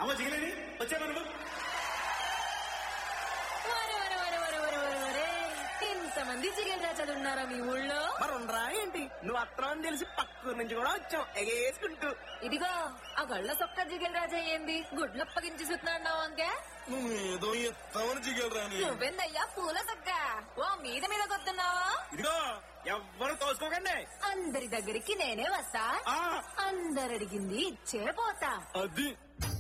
అమ్మ జిగిలేని వచ్చాను నువ్వు వరే, వరే, వరే, వరే, వరే, వరే, వరే. ఇంతమంది జిగేల్ రాజాలు ఉన్నారా మీ ఊళ్ళో మరి ఉండరా ఏంటి నువ్వు అత్తరం తెలిసి పక్కూరు నుంచి కూడా వచ్చాం ఎగేసుకుంటూ ఇదిగో ఆ గళ్ళ సొక్క జిగేల్ రాజా ఏంది గుడ్లప్పగించి సుతున్నావు అంకే నువ్వు ఏదో ఎత్తామని జిగలరాని నువ్వెందయ్యా పూల సొక్క ఓ మీద మీద కొత్తున్నావా ఇదిగో ఎవ్వరు తోసుకోకండి అందరి దగ్గరికి నేనే వస్తా ఆ అందరు అడిగింది ఇచ్చే పోతా అది